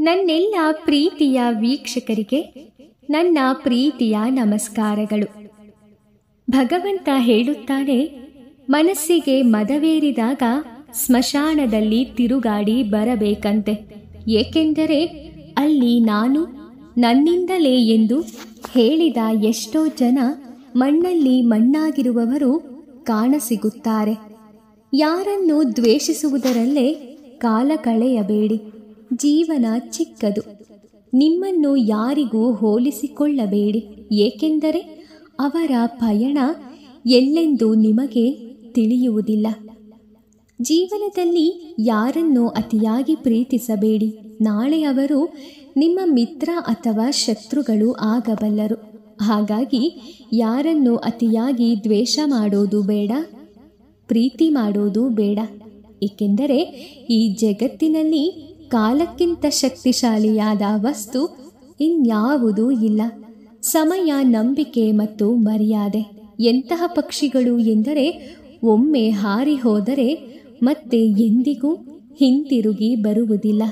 ನನ್ನೆಲ್ಲ ಪ್ರೀತಿಯ ವೀಕ್ಷಕರಿಗೆ ನನ್ನ ಪ್ರೀತಿಯ ನಮಸ್ಕಾರಗಳು ಭಗವಂತ ಹೇಳುತ್ತಾನೆ ಮನಸ್ಸಿಗೆ ಮದವೇರಿದಾಗ ಸ್ಮಶಾನದಲ್ಲಿ ತಿರುಗಾಡಿ ಬರಬೇಕಂತೆ ಏಕೆಂದರೆ ಅಲ್ಲಿ ನಾನು ನನ್ನಿಂದಲೇ ಎಂದು ಹೇಳಿದ ಎಷ್ಟೋ ಜನ ಮಣ್ಣಲ್ಲಿ ಮಣ್ಣಾಗಿರುವವರು ಕಾಣಸಿಗುತ್ತಾರೆ ಯಾರನ್ನು ದ್ವೇಷಿಸುವುದರಲ್ಲೇ ಕಾಲ ಕಳೆಯಬೇಡಿ ಜೀವನ ಚಿಕ್ಕದು ನಿಮ್ಮನ್ನು ಯಾರಿಗೂ ಹೋಲಿಸಿಕೊಳ್ಳಬೇಡಿ ಏಕೆಂದರೆ ಅವರ ಪಯಣ ಎಲ್ಲೆಂದು ನಿಮಗೆ ತಿಳಿಯುವುದಿಲ್ಲ ಜೀವನದಲ್ಲಿ ಯಾರನ್ನು ಅತಿಯಾಗಿ ಪ್ರೀತಿಸಬೇಡಿ ನಾಳೆ ಅವರು ನಿಮ್ಮ ಮಿತ್ರ ಅಥವಾ ಶತ್ರುಗಳು ಆಗಬಲ್ಲರು ಹಾಗಾಗಿ ಯಾರನ್ನು ಅತಿಯಾಗಿ ದ್ವೇಷ ಮಾಡೋದು ಬೇಡ ಪ್ರೀತಿ ಮಾಡೋದು ಬೇಡ ಏಕೆಂದರೆ ಈ ಜಗತ್ತಿನಲ್ಲಿ ಕಾಲಕ್ಕಿಂತ ಶಕ್ತಿಶಾಲಿಯಾದ ವಸ್ತು ಇನ್ಯಾವುದೂ ಇಲ್ಲ ಸಮಯ ನಂಬಿಕೆ ಮತ್ತು ಮರ್ಯಾದೆ ಎಂತಹ ಪಕ್ಷಿಗಳು ಎಂದರೆ ಒಮ್ಮೆ ಹಾರಿ ಹೋದರೆ ಮತ್ತೆ ಎಂದಿಗೂ ಹಿಂತಿರುಗಿ ಬರುವುದಿಲ್ಲ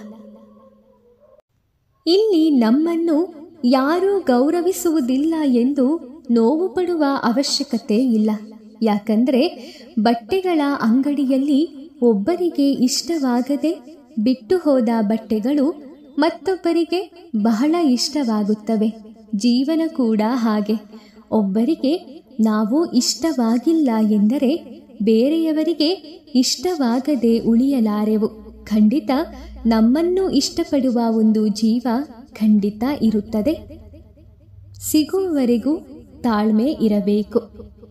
ಇಲ್ಲಿ ನಮ್ಮನ್ನು ಯಾರೂ ಗೌರವಿಸುವುದಿಲ್ಲ ಎಂದು ನೋವು ಪಡುವ ಅವಶ್ಯಕತೆ ಇಲ್ಲ ಯಾಕಂದರೆ ಬಟ್ಟೆಗಳ ಅಂಗಡಿಯಲ್ಲಿ ಒಬ್ಬರಿಗೆ ಇಷ್ಟವಾಗದೆ ಬಿಟ್ಟು ಹೋದ ಬಟ್ಟೆಗಳು ಮತ್ತೊಬ್ಬರಿಗೆ ಬಹಳ ಇಷ್ಟವಾಗುತ್ತವೆ ಜೀವನ ಕೂಡ ಹಾಗೆ ಒಬ್ಬರಿಗೆ ನಾವು ಇಷ್ಟವಾಗಿಲ್ಲ ಎಂದರೆ ಬೇರೆಯವರಿಗೆ ಇಷ್ಟವಾಗದೆ ಉಳಿಯಲಾರೆವು ಖಂಡಿತ ನಮ್ಮನ್ನು ಇಷ್ಟಪಡುವ ಒಂದು ಜೀವ ಖಂಡಿತ ಇರುತ್ತದೆ ಸಿಗುವವರೆಗೂ ತಾಳ್ಮೆ ಇರಬೇಕು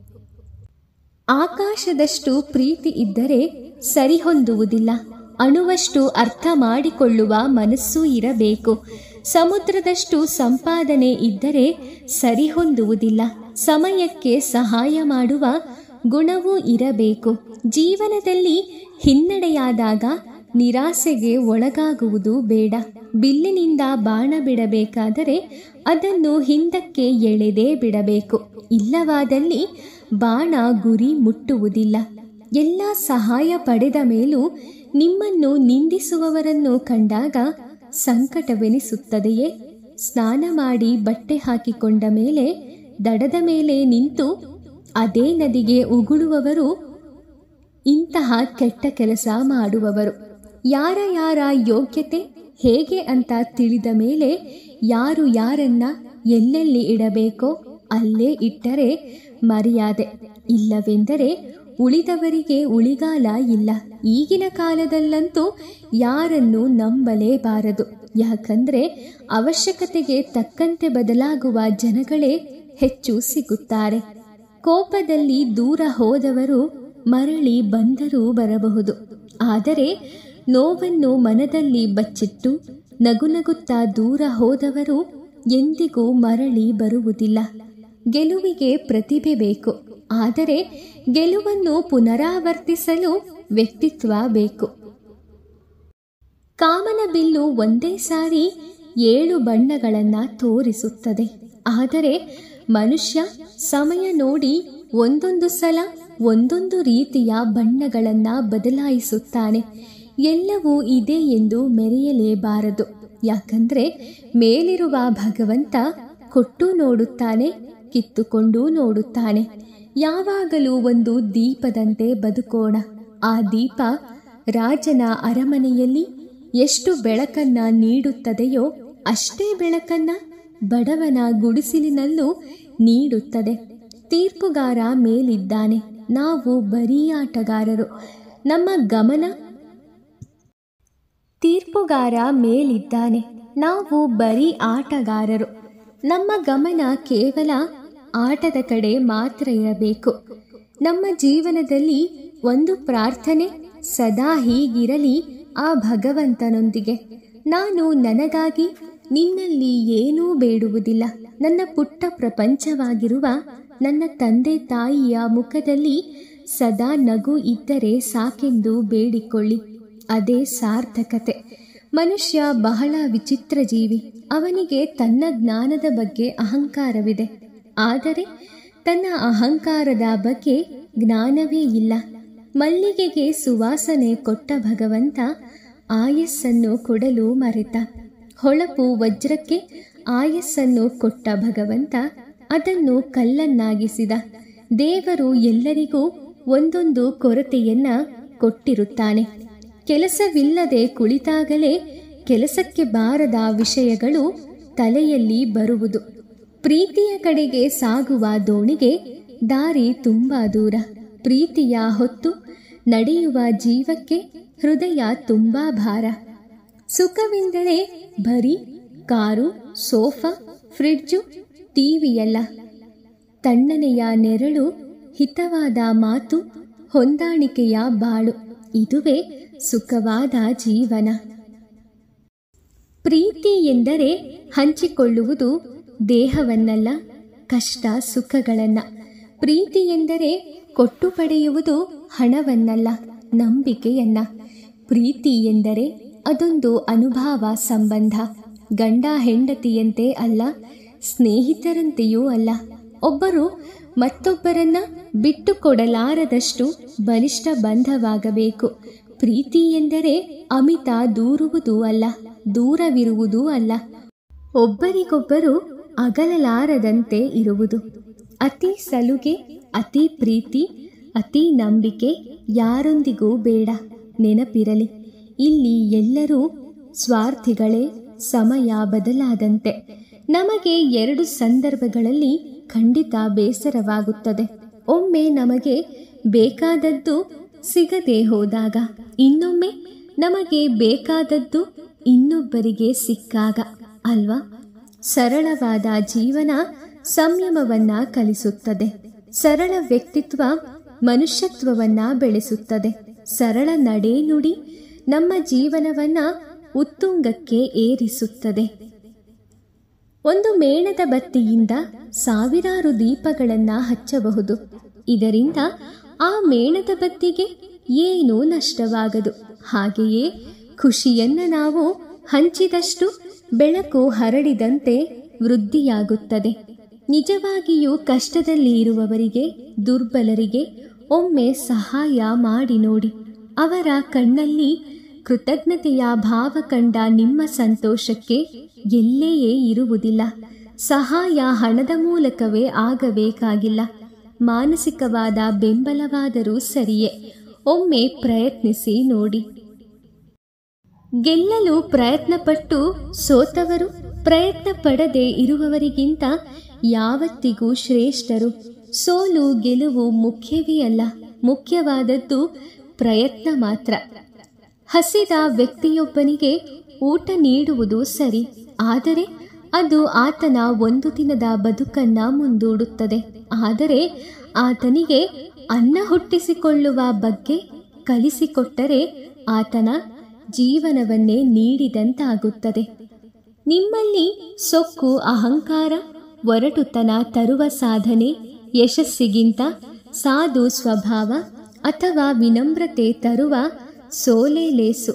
ಆಕಾಶದಷ್ಟು ಪ್ರೀತಿ ಇದ್ದರೆ ಸರಿಹೊಂದುವುದಿಲ್ಲ ಅಣುವಷ್ಟು ಅರ್ಥ ಮಾಡಿಕೊಳ್ಳುವ ಮನಸ್ಸು ಇರಬೇಕು ಸಮುದ್ರದಷ್ಟು ಸಂಪಾದನೆ ಇದ್ದರೆ ಸರಿಹೊಂದುವುದಿಲ್ಲ ಸಮಯಕ್ಕೆ ಸಹಾಯ ಮಾಡುವ ಗುಣವೂ ಇರಬೇಕು ಜೀವನದಲ್ಲಿ ಹಿನ್ನಡೆಯಾದಾಗ ನಿರಾಸೆಗೆ ಒಳಗಾಗುವುದು ಬೇಡ ಬಿಲ್ಲಿನಿಂದ ಬಾಣ ಬಿಡಬೇಕಾದರೆ ಅದನ್ನು ಹಿಂದಕ್ಕೆ ಎಳೆದೇ ಬಿಡಬೇಕು ಇಲ್ಲವಾದಲ್ಲಿ ಬಾಣ ಗುರಿ ಮುಟ್ಟುವುದಿಲ್ಲ ಎಲ್ಲ ಸಹಾಯ ಪಡೆದ ಮೇಲೂ ನಿಮ್ಮನ್ನು ನಿಂದಿಸುವವರನ್ನು ಕಂಡಾಗ ಸಂಕಟವೆನಿಸುತ್ತದೆಯೇ ಸ್ನಾನ ಮಾಡಿ ಬಟ್ಟೆ ಹಾಕಿಕೊಂಡ ಮೇಲೆ ದಡದ ಮೇಲೆ ನಿಂತು ಅದೇ ನದಿಗೆ ಉಗುಳುವವರು ಇಂತಹ ಕೆಟ್ಟ ಕೆಲಸ ಮಾಡುವವರು ಯಾರ ಯಾರ ಯೋಗ್ಯತೆ ಹೇಗೆ ಅಂತ ತಿಳಿದ ಮೇಲೆ ಯಾರು ಯಾರನ್ನ ಎಲ್ಲೆಲ್ಲಿ ಇಡಬೇಕೋ ಅಲ್ಲೇ ಇಟ್ಟರೆ ಮರ್ಯಾದೆ ಇಲ್ಲವೆಂದರೆ ಉಳಿದವರಿಗೆ ಉಳಿಗಾಲ ಇಲ್ಲ ಈಗಿನ ಕಾಲದಲ್ಲಂತೂ ಯಾರನ್ನು ನಂಬಲೇಬಾರದು ಯಾಕಂದ್ರೆ ಅವಶ್ಯಕತೆಗೆ ತಕ್ಕಂತೆ ಬದಲಾಗುವ ಜನಗಳೇ ಹೆಚ್ಚು ಸಿಗುತ್ತಾರೆ ಕೋಪದಲ್ಲಿ ದೂರ ಹೋದವರು ಮರಳಿ ಬಂದರೂ ಬರಬಹುದು ಆದರೆ ನೋವನ್ನು ಮನದಲ್ಲಿ ಬಚ್ಚಿಟ್ಟು ನಗುನಗುತ್ತಾ ದೂರ ಹೋದವರು ಎಂದಿಗೂ ಮರಳಿ ಬರುವುದಿಲ್ಲ ಗೆಲುವಿಗೆ ಪ್ರತಿಭೆ ಬೇಕು ಆದರೆ ಗೆಲುವನ್ನು ಪುನರಾವರ್ತಿಸಲು ವ್ಯಕ್ತಿತ್ವ ಬೇಕು ಕಾಮನ ಬಿಲ್ಲು ಒಂದೇ ಸಾರಿ ಏಳು ಬಣ್ಣಗಳನ್ನು ತೋರಿಸುತ್ತದೆ ಆದರೆ ಮನುಷ್ಯ ಸಮಯ ನೋಡಿ ಒಂದೊಂದು ಸಲ ಒಂದೊಂದು ರೀತಿಯ ಬಣ್ಣಗಳನ್ನು ಬದಲಾಯಿಸುತ್ತಾನೆ ಎಲ್ಲವೂ ಇದೆ ಎಂದು ಮೆರೆಯಲೇಬಾರದು ಯಾಕಂದ್ರೆ ಮೇಲಿರುವ ಭಗವಂತ ಕೊಟ್ಟು ನೋಡುತ್ತಾನೆ ಕಿತ್ತುಕೊಂಡು ನೋಡುತ್ತಾನೆ ಯಾವಾಗಲೂ ಒಂದು ದೀಪದಂತೆ ಬದುಕೋಣ ಆ ದೀಪ ರಾಜನ ಅರಮನೆಯಲ್ಲಿ ಎಷ್ಟು ಬೆಳಕನ್ನ ನೀಡುತ್ತದೆಯೋ ಅಷ್ಟೇ ಬೆಳಕನ್ನ ಬಡವನ ಗುಡಿಸಿಲಿನಲ್ಲೂ ನೀಡುತ್ತದೆ ತೀರ್ಪುಗಾರ ಮೇಲಿದ್ದಾನೆ ನಾವು ಬರೀ ಆಟಗಾರರು ನಮ್ಮ ಗಮನ ತೀರ್ಪುಗಾರ ಮೇಲಿದ್ದಾನೆ ನಾವು ಬರೀ ಆಟಗಾರರು ನಮ್ಮ ಗಮನ ಕೇವಲ ಆಟದ ಕಡೆ ಮಾತ್ರ ಇರಬೇಕು ನಮ್ಮ ಜೀವನದಲ್ಲಿ ಒಂದು ಪ್ರಾರ್ಥನೆ ಸದಾ ಹೀಗಿರಲಿ ಆ ಭಗವಂತನೊಂದಿಗೆ ನಾನು ನನಗಾಗಿ ನಿನ್ನಲ್ಲಿ ಏನೂ ಬೇಡುವುದಿಲ್ಲ ನನ್ನ ಪುಟ್ಟ ಪ್ರಪಂಚವಾಗಿರುವ ನನ್ನ ತಂದೆ ತಾಯಿಯ ಮುಖದಲ್ಲಿ ಸದಾ ನಗು ಇದ್ದರೆ ಸಾಕೆಂದು ಬೇಡಿಕೊಳ್ಳಿ ಅದೇ ಸಾರ್ಥಕತೆ ಮನುಷ್ಯ ಬಹಳ ವಿಚಿತ್ರ ಜೀವಿ ಅವನಿಗೆ ತನ್ನ ಜ್ಞಾನದ ಬಗ್ಗೆ ಅಹಂಕಾರವಿದೆ ಆದರೆ ತನ್ನ ಅಹಂಕಾರದ ಬಗ್ಗೆ ಜ್ಞಾನವೇ ಇಲ್ಲ ಮಲ್ಲಿಗೆಗೆ ಸುವಾಸನೆ ಕೊಟ್ಟ ಭಗವಂತ ಆಯಸ್ಸನ್ನು ಕೊಡಲು ಮರೆತ ಹೊಳಪು ವಜ್ರಕ್ಕೆ ಆಯಸ್ಸನ್ನು ಕೊಟ್ಟ ಭಗವಂತ ಅದನ್ನು ಕಲ್ಲನ್ನಾಗಿಸಿದ ದೇವರು ಎಲ್ಲರಿಗೂ ಒಂದೊಂದು ಕೊರತೆಯನ್ನ ಕೊಟ್ಟಿರುತ್ತಾನೆ ಕೆಲಸವಿಲ್ಲದೆ ಕುಳಿತಾಗಲೇ ಕೆಲಸಕ್ಕೆ ಬಾರದ ವಿಷಯಗಳು ತಲೆಯಲ್ಲಿ ಬರುವುದು ಪ್ರೀತಿಯ ಕಡೆಗೆ ಸಾಗುವ ದೋಣಿಗೆ ದಾರಿ ತುಂಬ ದೂರ ಪ್ರೀತಿಯ ಹೊತ್ತು ನಡೆಯುವ ಜೀವಕ್ಕೆ ಹೃದಯ ತುಂಬ ಭಾರ ಸುಖವೆಂದರೆ ಬರೀ ಕಾರು ಸೋಫಾ ಫ್ರಿಡ್ಜು ಟಿವಿಯಲ್ಲ ತಣ್ಣನೆಯ ನೆರಳು ಹಿತವಾದ ಮಾತು ಹೊಂದಾಣಿಕೆಯ ಬಾಳು ಇದುವೇ ಸುಖವಾದ ಜೀವನ ಪ್ರೀತಿ ಎಂದರೆ ಹಂಚಿಕೊಳ್ಳುವುದು ದೇಹವನ್ನಲ್ಲ ಕಷ್ಟ ಸುಖಗಳನ್ನ ಪ್ರೀತಿ ಎಂದರೆ ಕೊಟ್ಟು ಪಡೆಯುವುದು ಹಣವನ್ನಲ್ಲ ನಂಬಿಕೆಯನ್ನ ಪ್ರೀತಿ ಎಂದರೆ ಅದೊಂದು ಅನುಭವ ಸಂಬಂಧ ಗಂಡ ಹೆಂಡತಿಯಂತೆ ಅಲ್ಲ ಸ್ನೇಹಿತರಂತೆಯೂ ಅಲ್ಲ ಒಬ್ಬರು ಮತ್ತೊಬ್ಬರನ್ನ ಬಿಟ್ಟು ಕೊಡಲಾರದಷ್ಟು ಬಲಿಷ್ಠ ಬಂಧವಾಗಬೇಕು ಪ್ರೀತಿ ಎಂದರೆ ಅಮಿತ ದೂರುವುದೂ ಅಲ್ಲ ದೂರವಿರುವುದೂ ಅಲ್ಲ ಒಬ್ಬರಿಗೊಬ್ಬರು ಅಗಲಲಾರದಂತೆ ಇರುವುದು ಅತಿ ಸಲುಗೆ ಅತಿ ಪ್ರೀತಿ ಅತಿ ನಂಬಿಕೆ ಯಾರೊಂದಿಗೂ ಬೇಡ ನೆನಪಿರಲಿ ಇಲ್ಲಿ ಎಲ್ಲರೂ ಸ್ವಾರ್ಥಿಗಳೇ ಸಮಯ ಬದಲಾದಂತೆ ನಮಗೆ ಎರಡು ಸಂದರ್ಭಗಳಲ್ಲಿ ಖಂಡಿತ ಬೇಸರವಾಗುತ್ತದೆ ಒಮ್ಮೆ ನಮಗೆ ಬೇಕಾದದ್ದು ಸಿಗದೆ ಹೋದಾಗ ಇನ್ನೊಮ್ಮೆ ನಮಗೆ ಬೇಕಾದದ್ದು ಇನ್ನೊಬ್ಬರಿಗೆ ಸಿಕ್ಕಾಗ ಅಲ್ವಾ ಸರಳವಾದ ಜೀವನ ಸಂಯಮವನ್ನ ಕಲಿಸುತ್ತದೆ ಸರಳ ವ್ಯಕ್ತಿತ್ವ ಮನುಷ್ಯತ್ವವನ್ನ ಬೆಳೆಸುತ್ತದೆ ಸರಳ ನಡೆನುಡಿ ನಮ್ಮ ಜೀವನವನ್ನ ಉತ್ತುಂಗಕ್ಕೆ ಏರಿಸುತ್ತದೆ ಒಂದು ಮೇಣದ ಬತ್ತಿಯಿಂದ ಸಾವಿರಾರು ದೀಪಗಳನ್ನು ಹಚ್ಚಬಹುದು ಇದರಿಂದ ಆ ಮೇಣದ ಬತ್ತಿಗೆ ಏನೂ ನಷ್ಟವಾಗದು ಹಾಗೆಯೇ ಖುಷಿಯನ್ನು ನಾವು ಹಂಚಿದಷ್ಟು ಬೆಳಕು ಹರಡಿದಂತೆ ವೃದ್ಧಿಯಾಗುತ್ತದೆ ನಿಜವಾಗಿಯೂ ಕಷ್ಟದಲ್ಲಿ ಇರುವವರಿಗೆ ದುರ್ಬಲರಿಗೆ ಒಮ್ಮೆ ಸಹಾಯ ಮಾಡಿ ನೋಡಿ ಅವರ ಕಣ್ಣಲ್ಲಿ ಕೃತಜ್ಞತೆಯ ಭಾವ ಕಂಡ ನಿಮ್ಮ ಸಂತೋಷಕ್ಕೆ ಎಲ್ಲೆಯೇ ಇರುವುದಿಲ್ಲ ಸಹಾಯ ಹಣದ ಮೂಲಕವೇ ಆಗಬೇಕಾಗಿಲ್ಲ ಮಾನಸಿಕವಾದ ಬೆಂಬಲವಾದರೂ ಸರಿಯೇ ಒಮ್ಮೆ ಪ್ರಯತ್ನಿಸಿ ನೋಡಿ ಗೆಲ್ಲಲು ಪ್ರಯತ್ನಪಟ್ಟು ಸೋತವರು ಪ್ರಯತ್ನ ಪಡದೆ ಇರುವವರಿಗಿಂತ ಯಾವತ್ತಿಗೂ ಶ್ರೇಷ್ಠರು ಸೋಲು ಗೆಲುವು ಮುಖ್ಯವೇ ಅಲ್ಲ ಮುಖ್ಯವಾದದ್ದು ಪ್ರಯತ್ನ ಮಾತ್ರ ಹಸಿದ ವ್ಯಕ್ತಿಯೊಬ್ಬನಿಗೆ ಊಟ ನೀಡುವುದು ಸರಿ ಆದರೆ ಅದು ಆತನ ಒಂದು ದಿನದ ಬದುಕನ್ನ ಮುಂದೂಡುತ್ತದೆ ಆದರೆ ಆತನಿಗೆ ಅನ್ನ ಹುಟ್ಟಿಸಿಕೊಳ್ಳುವ ಬಗ್ಗೆ ಕಲಿಸಿಕೊಟ್ಟರೆ ಆತನ ಜೀವನವನ್ನೇ ನೀಡಿದಂತಾಗುತ್ತದೆ ನಿಮ್ಮಲ್ಲಿ ಸೊಕ್ಕು ಅಹಂಕಾರ ಒರಟುತನ ತರುವ ಸಾಧನೆ ಯಶಸ್ಸಿಗಿಂತ ಸಾಧು ಸ್ವಭಾವ ಅಥವಾ ವಿನಮ್ರತೆ ತರುವ ಸೋಲೆ ಲೇಸು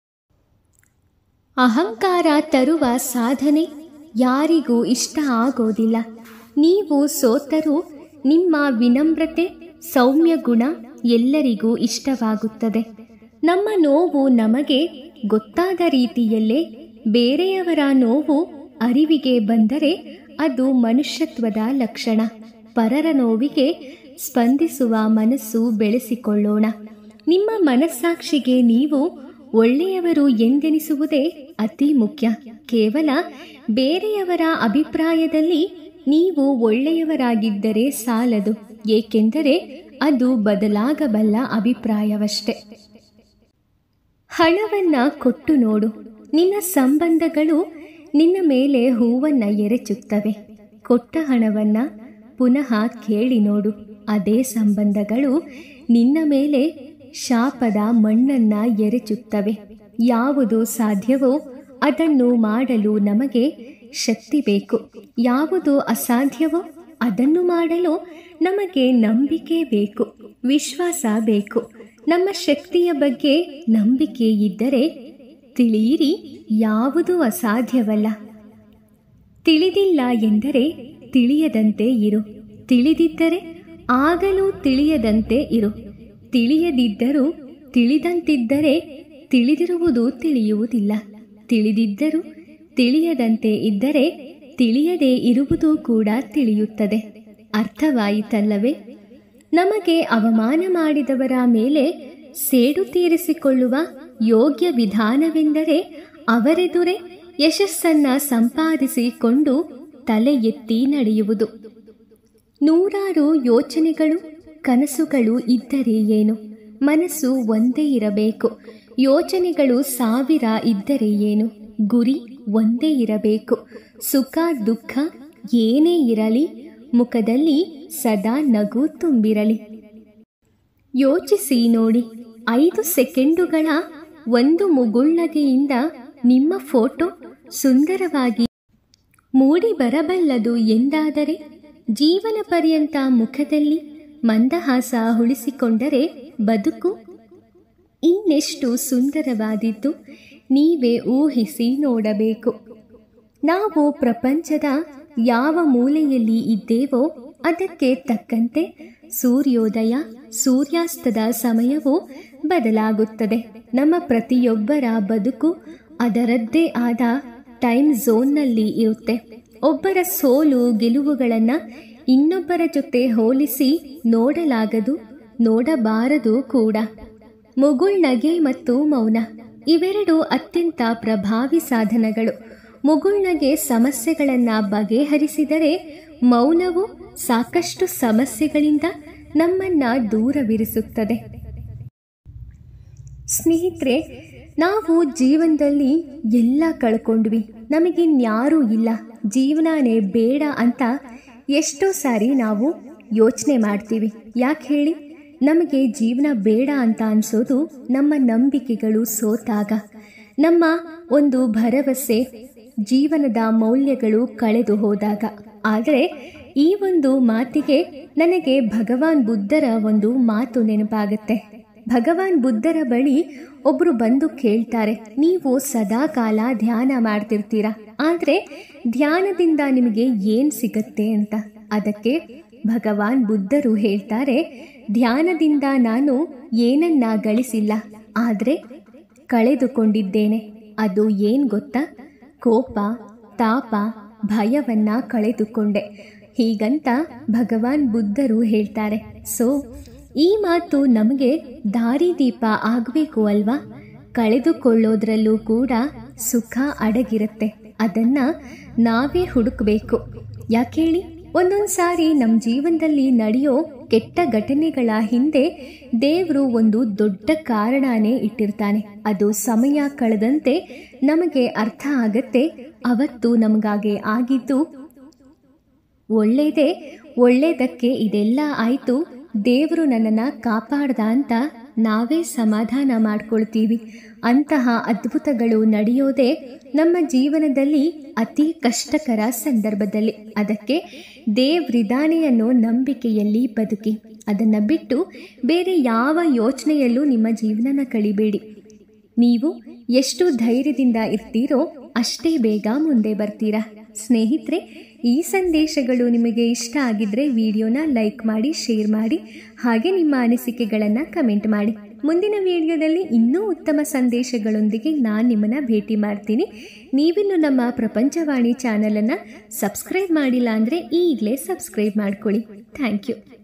ಅಹಂಕಾರ ತರುವ ಸಾಧನೆ ಯಾರಿಗೂ ಇಷ್ಟ ಆಗೋದಿಲ್ಲ ನೀವು ಸೋತರೂ ನಿಮ್ಮ ವಿನಮ್ರತೆ ಸೌಮ್ಯ ಗುಣ ಎಲ್ಲರಿಗೂ ಇಷ್ಟವಾಗುತ್ತದೆ ನಮ್ಮ ನೋವು ನಮಗೆ ಗೊತ್ತಾದ ರೀತಿಯಲ್ಲೇ ಬೇರೆಯವರ ನೋವು ಅರಿವಿಗೆ ಬಂದರೆ ಅದು ಮನುಷ್ಯತ್ವದ ಲಕ್ಷಣ ಪರರ ನೋವಿಗೆ ಸ್ಪಂದಿಸುವ ಮನಸ್ಸು ಬೆಳೆಸಿಕೊಳ್ಳೋಣ ನಿಮ್ಮ ಮನಸ್ಸಾಕ್ಷಿಗೆ ನೀವು ಒಳ್ಳೆಯವರು ಎಂದೆನಿಸುವುದೇ ಅತಿ ಮುಖ್ಯ ಕೇವಲ ಬೇರೆಯವರ ಅಭಿಪ್ರಾಯದಲ್ಲಿ ನೀವು ಒಳ್ಳೆಯವರಾಗಿದ್ದರೆ ಸಾಲದು ಏಕೆಂದರೆ ಅದು ಬದಲಾಗಬಲ್ಲ ಅಭಿಪ್ರಾಯವಷ್ಟೆ ಹಣವನ್ನ ಕೊಟ್ಟು ನೋಡು ನಿನ್ನ ಸಂಬಂಧಗಳು ನಿನ್ನ ಮೇಲೆ ಹೂವನ್ನ ಎರಚುತ್ತವೆ ಕೊಟ್ಟ ಹಣವನ್ನ ಪುನಃ ಕೇಳಿ ನೋಡು ಅದೇ ಸಂಬಂಧಗಳು ನಿನ್ನ ಮೇಲೆ ಶಾಪದ ಮಣ್ಣನ್ನ ಎರಚುತ್ತವೆ ಯಾವುದು ಸಾಧ್ಯವೋ ಅದನ್ನು ಮಾಡಲು ನಮಗೆ ಶಕ್ತಿ ಬೇಕು ಯಾವುದು ಅಸಾಧ್ಯವೋ ಅದನ್ನು ಮಾಡಲು ನಮಗೆ ನಂಬಿಕೆ ಬೇಕು ವಿಶ್ವಾಸ ಬೇಕು ನಮ್ಮ ಶಕ್ತಿಯ ಬಗ್ಗೆ ನಂಬಿಕೆ ಇದ್ದರೆ ತಿಳಿಯಿರಿ ಯಾವುದೂ ಅಸಾಧ್ಯವಲ್ಲ ತಿಳಿದಿಲ್ಲ ಎಂದರೆ ತಿಳಿಯದಂತೆ ಇರು ತಿಳಿದಿದ್ದರೆ ಆಗಲೂ ತಿಳಿಯದಂತೆ ಇರು ತಿಳಿಯದಿದ್ದರೂ ತಿಳಿದಂತಿದ್ದರೆ ತಿಳಿದಿರುವುದು ತಿಳಿಯುವುದಿಲ್ಲ ತಿಳಿದಿದ್ದರೂ ತಿಳಿಯದಂತೆ ಇದ್ದರೆ ತಿಳಿಯದೇ ಇರುವುದು ಕೂಡ ತಿಳಿಯುತ್ತದೆ ಅರ್ಥವಾಯಿತಲ್ಲವೇ ನಮಗೆ ಅವಮಾನ ಮಾಡಿದವರ ಮೇಲೆ ಸೇಡು ತೀರಿಸಿಕೊಳ್ಳುವ ಯೋಗ್ಯ ವಿಧಾನವೆಂದರೆ ಅವರೆದುರೇ ಯಶಸ್ಸನ್ನ ಸಂಪಾದಿಸಿಕೊಂಡು ತಲೆ ಎತ್ತಿ ನಡೆಯುವುದು ನೂರಾರು ಯೋಚನೆಗಳು ಕನಸುಗಳು ಇದ್ದರೆ ಏನು ಮನಸ್ಸು ಒಂದೇ ಇರಬೇಕು ಯೋಚನೆಗಳು ಸಾವಿರ ಇದ್ದರೆ ಏನು ಗುರಿ ಒಂದೇ ಇರಬೇಕು ಸುಖ ದುಃಖ ಏನೇ ಇರಲಿ ಮುಖದಲ್ಲಿ ಸದಾ ನಗು ತುಂಬಿರಲಿ ಯೋಚಿಸಿ ನೋಡಿ ಐದು ಸೆಕೆಂಡುಗಳ ಒಂದು ಮುಗುಳ್ನಗೆಯಿಂದ ನಿಮ್ಮ ಫೋಟೋ ಸುಂದರವಾಗಿ ಮೂಡಿ ಬರಬಲ್ಲದು ಎಂದಾದರೆ ಜೀವನ ಪರ್ಯಂತ ಮುಖದಲ್ಲಿ ಮಂದಹಾಸ ಉಳಿಸಿಕೊಂಡರೆ ಬದುಕು ಇನ್ನೆಷ್ಟು ಸುಂದರವಾದಿದ್ದು ನೀವೇ ಊಹಿಸಿ ನೋಡಬೇಕು ನಾವು ಪ್ರಪಂಚದ ಯಾವ ಮೂಲೆಯಲ್ಲಿ ಇದ್ದೇವೋ ಅದಕ್ಕೆ ತಕ್ಕಂತೆ ಸೂರ್ಯೋದಯ ಸೂರ್ಯಾಸ್ತದ ಸಮಯವು ಬದಲಾಗುತ್ತದೆ ನಮ್ಮ ಪ್ರತಿಯೊಬ್ಬರ ಬದುಕು ಅದರದ್ದೇ ಆದ ಟೈಮ್ ಝೋನ್ನಲ್ಲಿ ಇರುತ್ತೆ ಒಬ್ಬರ ಸೋಲು ಗೆಲುವುಗಳನ್ನು ಇನ್ನೊಬ್ಬರ ಜೊತೆ ಹೋಲಿಸಿ ನೋಡಲಾಗದು ನೋಡಬಾರದು ಕೂಡ ಮುಗುಳ್ನಗೆ ಮತ್ತು ಮೌನ ಇವೆರಡು ಅತ್ಯಂತ ಪ್ರಭಾವಿ ಸಾಧನಗಳು ಮುಗುಳ್ನಗೆ ಸಮಸ್ಯೆಗಳನ್ನು ಬಗೆಹರಿಸಿದರೆ ಮೌನವು ಸಾಕಷ್ಟು ಸಮಸ್ಯೆಗಳಿಂದ ನಮ್ಮನ್ನ ದೂರವಿರಿಸುತ್ತದೆ ಸ್ನೇಹಿತರೆ ನಾವು ಜೀವನದಲ್ಲಿ ಎಲ್ಲ ಕಳ್ಕೊಂಡ್ವಿ ನಮಗಿನ್ಯಾರೂ ಇಲ್ಲ ಜೀವನನೇ ಬೇಡ ಅಂತ ಎಷ್ಟೋ ಸಾರಿ ನಾವು ಯೋಚನೆ ಮಾಡ್ತೀವಿ ಯಾಕೆ ಹೇಳಿ ನಮಗೆ ಜೀವನ ಬೇಡ ಅಂತ ಅನಿಸೋದು ನಮ್ಮ ನಂಬಿಕೆಗಳು ಸೋತಾಗ ನಮ್ಮ ಒಂದು ಭರವಸೆ ಜೀವನದ ಮೌಲ್ಯಗಳು ಕಳೆದು ಹೋದಾಗ ಆದರೆ ಈ ಒಂದು ಮಾತಿಗೆ ನನಗೆ ಭಗವಾನ್ ಬುದ್ಧರ ಒಂದು ಮಾತು ನೆನಪಾಗುತ್ತೆ ಭಗವಾನ್ ಬುದ್ಧರ ಬಳಿ ಒಬ್ರು ಬಂದು ಕೇಳ್ತಾರೆ ನೀವು ಸದಾ ಕಾಲ ಧ್ಯಾನ ಮಾಡ್ತಿರ್ತೀರಾ ಆದರೆ ಧ್ಯಾನದಿಂದ ನಿಮಗೆ ಏನು ಸಿಗತ್ತೆ ಅಂತ ಅದಕ್ಕೆ ಭಗವಾನ್ ಬುದ್ಧರು ಹೇಳ್ತಾರೆ ಧ್ಯಾನದಿಂದ ನಾನು ಏನನ್ನ ಗಳಿಸಿಲ್ಲ ಆದರೆ ಕಳೆದುಕೊಂಡಿದ್ದೇನೆ ಅದು ಏನು ಗೊತ್ತಾ ಕೋಪ ತಾಪ ಭಯವನ್ನ ಕಳೆದುಕೊಂಡೆ ಹೀಗಂತ ಭಗವಾನ್ ಬುದ್ಧರು ಹೇಳ್ತಾರೆ ಸೊ ಈ ಮಾತು ನಮಗೆ ದಾರಿದೀಪ ಆಗಬೇಕು ಅಲ್ವಾ ಕಳೆದುಕೊಳ್ಳೋದ್ರಲ್ಲೂ ಕೂಡ ಸುಖ ಅಡಗಿರುತ್ತೆ ಅದನ್ನ ನಾವೇ ಹುಡುಕಬೇಕು ಯಾಕೇಳಿ ಒಂದೊಂದು ಸಾರಿ ನಮ್ಮ ಜೀವನದಲ್ಲಿ ನಡೆಯೋ ಕೆಟ್ಟ ಘಟನೆಗಳ ಹಿಂದೆ ದೇವರು ಒಂದು ದೊಡ್ಡ ಕಾರಣನೇ ಇಟ್ಟಿರ್ತಾನೆ ಅದು ಸಮಯ ಕಳೆದಂತೆ ನಮಗೆ ಅರ್ಥ ಆಗತ್ತೆ ಅವತ್ತು ನಮಗಾಗೆ ಆಗಿದ್ದು ಒಳ್ಳೇದೇ ಒಳ್ಳೇದಕ್ಕೆ ಇದೆಲ್ಲ ಆಯಿತು ದೇವರು ನನ್ನನ್ನು ಕಾಪಾಡ್ದ ಅಂತ ನಾವೇ ಸಮಾಧಾನ ಮಾಡ್ಕೊಳ್ತೀವಿ ಅಂತಹ ಅದ್ಭುತಗಳು ನಡೆಯೋದೇ ನಮ್ಮ ಜೀವನದಲ್ಲಿ ಅತಿ ಕಷ್ಟಕರ ಸಂದರ್ಭದಲ್ಲಿ ಅದಕ್ಕೆ ದೇವ್ರಿದಾನೆ ಅನ್ನೋ ನಂಬಿಕೆಯಲ್ಲಿ ಬದುಕಿ ಅದನ್ನು ಬಿಟ್ಟು ಬೇರೆ ಯಾವ ಯೋಚನೆಯಲ್ಲೂ ನಿಮ್ಮ ಜೀವನನ ಕಳಿಬೇಡಿ ನೀವು ಎಷ್ಟು ಧೈರ್ಯದಿಂದ ಇರ್ತೀರೋ ಅಷ್ಟೇ ಬೇಗ ಮುಂದೆ ಬರ್ತೀರಾ ಸ್ನೇಹಿತರೆ ಈ ಸಂದೇಶಗಳು ನಿಮಗೆ ಇಷ್ಟ ಆಗಿದ್ರೆ ವಿಡಿಯೋನ ಲೈಕ್ ಮಾಡಿ ಶೇರ್ ಮಾಡಿ ಹಾಗೆ ನಿಮ್ಮ ಅನಿಸಿಕೆಗಳನ್ನು ಕಮೆಂಟ್ ಮಾಡಿ ಮುಂದಿನ ವಿಡಿಯೋದಲ್ಲಿ ಇನ್ನೂ ಉತ್ತಮ ಸಂದೇಶಗಳೊಂದಿಗೆ ನಾನು ನಿಮ್ಮನ್ನು ಭೇಟಿ ಮಾಡ್ತೀನಿ ನೀವಿನ್ನು ನಮ್ಮ ಪ್ರಪಂಚವಾಣಿ ಚಾನಲನ್ನು ಸಬ್ಸ್ಕ್ರೈಬ್ ಮಾಡಿಲ್ಲ ಅಂದರೆ ಈಗಲೇ ಸಬ್ಸ್ಕ್ರೈಬ್ ಮಾಡ್ಕೊಳ್ಳಿ ಥ್ಯಾಂಕ್ ಯು